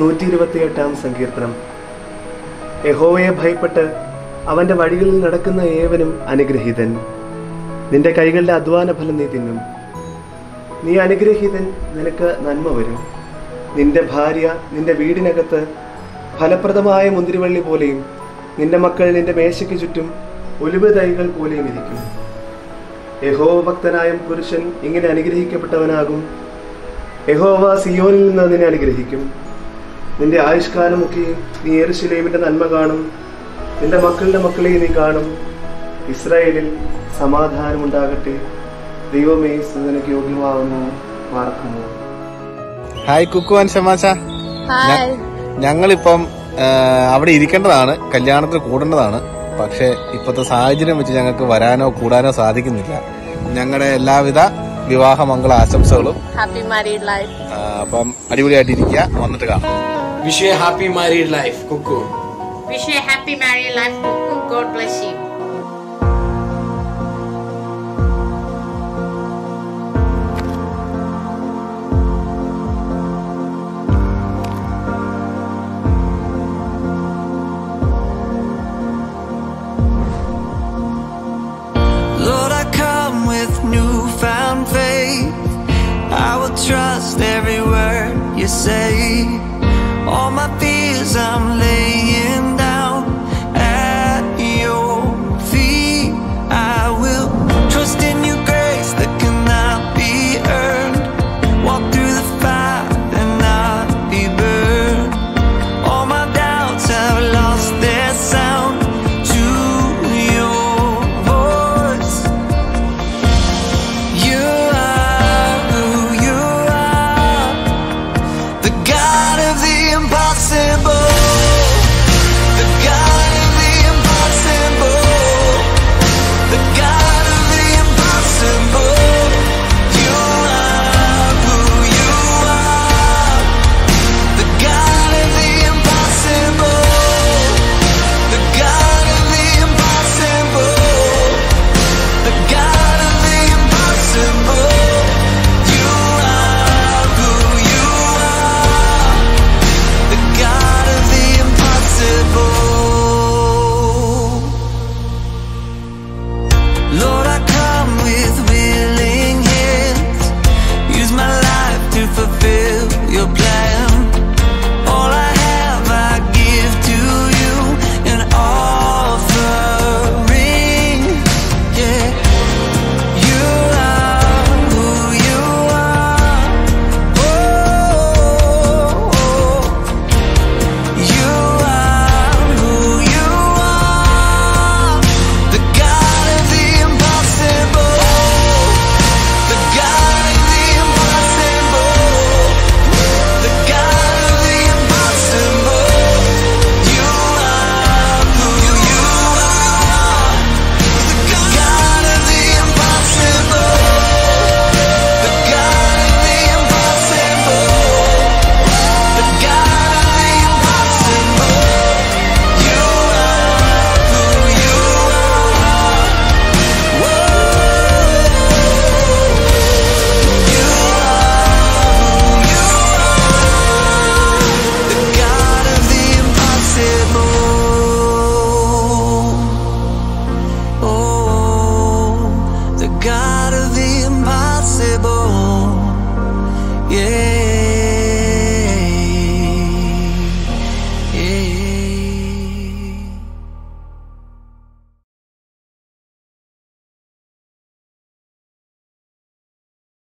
നൂറ്റി ഇരുപത്തിയെട്ടാം സങ്കീർത്തനം യഹോവയെ ഭയപ്പെട്ട് അവന്റെ വഴികളിൽ നടക്കുന്ന ഏവനും അനുഗ്രഹീതൻ നിന്റെ കൈകളുടെ അധ്വാന ഫലം നീ തിന്നും നീ അനുഗ്രഹീതൻ നിനക്ക് നന്മ വരും നിന്റെ ഭാര്യ നിന്റെ വീടിനകത്ത് ഫലപ്രദമായ മുന്തിരിവള്ളി പോലെയും നിന്റെ മക്കൾ നിന്റെ മേശയ്ക്ക് ചുറ്റും ഒലിവ് തൈകൾ പോലെയും ഇരിക്കും യഹോവ ഭക്തനായ പുരുഷൻ ഇങ്ങനെ അനുഗ്രഹിക്കപ്പെട്ടവനാകും യഹോവ സിയോനിൽ നിന്ന് നിന്നെ അനുഗ്രഹിക്കും നിന്റെ ആയുഷ്കാലമൊക്കെയും നീ എറുശിലേമിന്റെ നന്മ കാണും നിന്റെ മക്കളുടെ മക്കളെ നീ കാണും ഇസ്രായേലിൽ സമാധാനമുണ്ടാകട്ടെ ദൈവമേ നിനക്ക് യോഗ്യമാവുന്നു പാർക്കുന്നു ഹായ് കുക്കു ആൻഡ് ഷമാശ ഹായ് ഞങ്ങളിപ്പം ആ, അവിടെ ഇരിക്കേണ്ടതാണ് കല്യാണത്തിന് കൂടേണ്ടതാണ് പക്ഷെ ഇപ്പോഴത്തെ സാഹചര്യം വെച്ച് ഞങ്ങൾക്ക് വരാനോ കൂടാനോ സാധിക്കുന്നില്ല ഞങ്ങളുടെ എല്ലാവിധ വിവാഹ മംഗള ആശംസകളും ഹാപ്പി മാരീഡ് ലൈഫ് ആ, അപ്പം അടിപൊളിയായിട്ട് ഇരിക്കുക വന്നിട്ട് കാണാം Wish you a happy married life, Cuckoo. Wish you happy married life God bless you Lord, I come with newfound faith. I will trust every word you say. All my fears I'm laying